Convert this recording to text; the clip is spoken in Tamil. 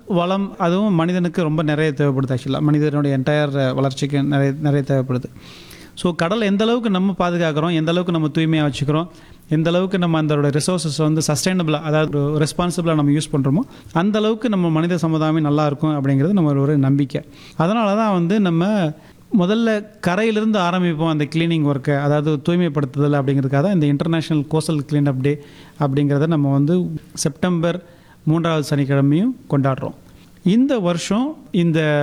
வளம் அதுவும் மனிதனுக்கு ரொம்ப நிறைய தேவைப்படுது ஆக்சுவலாக மனிதனுடைய என்டையர் வளர்ச்சிக்கு நிறைய நிறைய தேவைப்படுது ஸோ கடல் எந்த அளவுக்கு நம்ம பாதுகாக்கிறோம் எந்த அளவுக்கு நம்ம தூய்மையாக வச்சுக்கிறோம் எந்த அளவுக்கு நம்ம அதோட ரிசோர்ஸஸ் வந்து சஸ்டைனபிளாக அதாவது ரெஸ்பான்சிபிளாக நம்ம யூஸ் பண்ணுறோமோ அந்த அளவுக்கு நம்ம மனித சமுதாயம் நல்லா இருக்கும் அப்படிங்கிறது நம்ம ஒரு நம்பிக்கை அதனால தான் வந்து நம்ம முதல்ல கரையிலிருந்து ஆரம்பிப்போம் அந்த க்ளீனிங் ஒர்க்கை அதாவது தூய்மைப்படுத்துதல் அப்படிங்கிறதுக்காக தான் இந்த international coastal clean up day அப்படிங்கிறத நம்ம வந்து செப்டம்பர் மூன்றாவது சனிக்கிழமையும் கொண்டாடுறோம் இந்த வருஷம் இந்த